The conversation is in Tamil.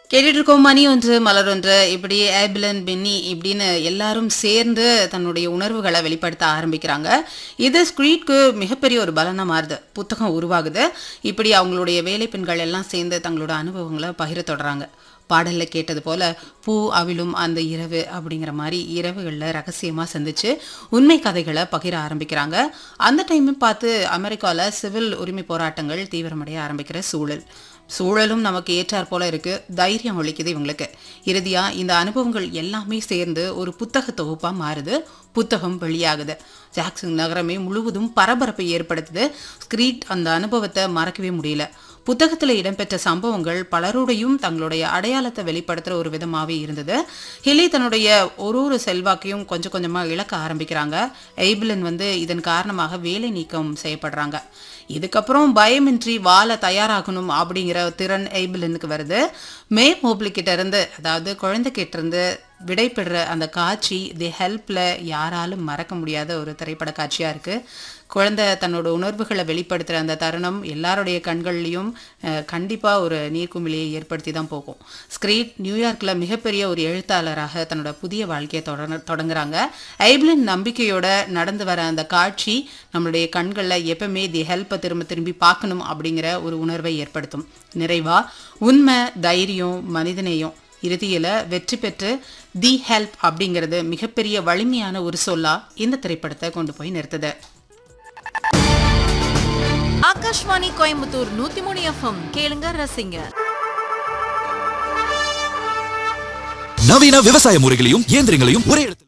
கேட்டுட்டு இருக்கோம் மணி ஒன்று மலர் ஒன்று இப்படி ஏபிலன் பென்னி இப்படின்னு எல்லாரும் சேர்ந்து தன்னுடைய உணர்வுகளை வெளிப்படுத்த ஆரம்பிக்கிறாங்க இது ஸ்க்ரீட்க்கு மிகப்பெரிய ஒரு பலனா மாறுது புத்தகம் உருவாகுது இப்படி அவங்களுடைய வேலை பெண்கள் எல்லாம் சேர்ந்து தங்களோட அனுபவங்களை பகிர தொடறாங்க பாடல்ல கேட்டது போல பூ அவிழும் அந்த இரவு அப்படிங்கிற மாதிரி இரவுகளில் ரகசியமாக சந்திச்சு உண்மை கதைகளை பகிர ஆரம்பிக்கிறாங்க அந்த டைம் பார்த்து அமெரிக்காவில் சிவில் உரிமை போராட்டங்கள் தீவிரமடைய ஆரம்பிக்கிற சூழல் சூழலும் நமக்கு ஏற்றாற் போல இருக்கு தைரியம் ஒழிக்குது இவங்களுக்கு இறுதியா இந்த அனுபவங்கள் எல்லாமே சேர்ந்து ஒரு புத்தக தொகுப்பா மாறுது புத்தகம் வெளியாகுது ஜாக்சன் நகரமே முழுவதும் பரபரப்பை ஏற்படுத்துது ஸ்கிரீட் அந்த அனுபவத்தை மறக்கவே முடியல புத்தகத்தில் இடம்பெற்ற சம்பவங்கள் பலருடையும் தங்களுடைய அடையாளத்தை வெளிப்படுத்துகிற ஒரு விதமாகவே இருந்தது ஹிலி தன்னுடைய ஒரு ஒரு செல்வாக்கையும் கொஞ்சம் கொஞ்சமாக இழக்க ஆரம்பிக்கிறாங்க எய்பிளன் வந்து இதன் காரணமாக வேலை நீக்கம் செய்யப்படுறாங்க இதுக்கப்புறம் பயமின்றி வாழ தயாராகணும் அப்படிங்கிற திறன் எய்பிளனுக்கு வருது மே மோப்லி கிட்ட இருந்து அதாவது குழந்தை கிட்ட இருந்து விடைபெறுற அந்த காட்சி தி ஹெல்ப்ல யாராலும் மறக்க முடியாத ஒரு திரைப்பட காட்சியா இருக்கு குழந்தை தன்னோட உணர்வுகளை வெளிப்படுத்துகிற அந்த தருணம் எல்லாருடைய கண்கள்லையும் அஹ், கண்டிப்பா ஒரு நீர்க்குமிழியை ஏற்படுத்தி தான் போகும் ஸ்கிரீட் நியூயார்க்ல மிகப்பெரிய ஒரு எழுத்தாளராக தன்னோட புதிய வாழ்க்கையை தொடர தொடங்குறாங்க ஐப்ளின் நம்பிக்கையோட நடந்து வர அந்த காட்சி நம்மளுடைய கண்களில் எப்பவுமே தி ஹெல்ப்பை திரும்ப திரும்பி பார்க்கணும் அப்படிங்கிற ஒரு உணர்வை ஏற்படுத்தும் நிறைவா உண்மை தைரியம் மனிதநேயம் இறுதியில வெற்றி பெற்று தி ஹெல்ப் அப்படிங்கிறது மிகப்பெரிய வலிமையான ஒரு சொல்லா இந்த திரைப்படத்தை கொண்டு போய் நிறுத்துது ஆகாஷ்வாணி கோயம்புத்தூர் நூத்தி மூணு எஃப்எம் கேளுங்க ரசிங்க நவீன விவசாய முறைகளையும் இயந்திரங்களையும் ஒரே இடத்தில்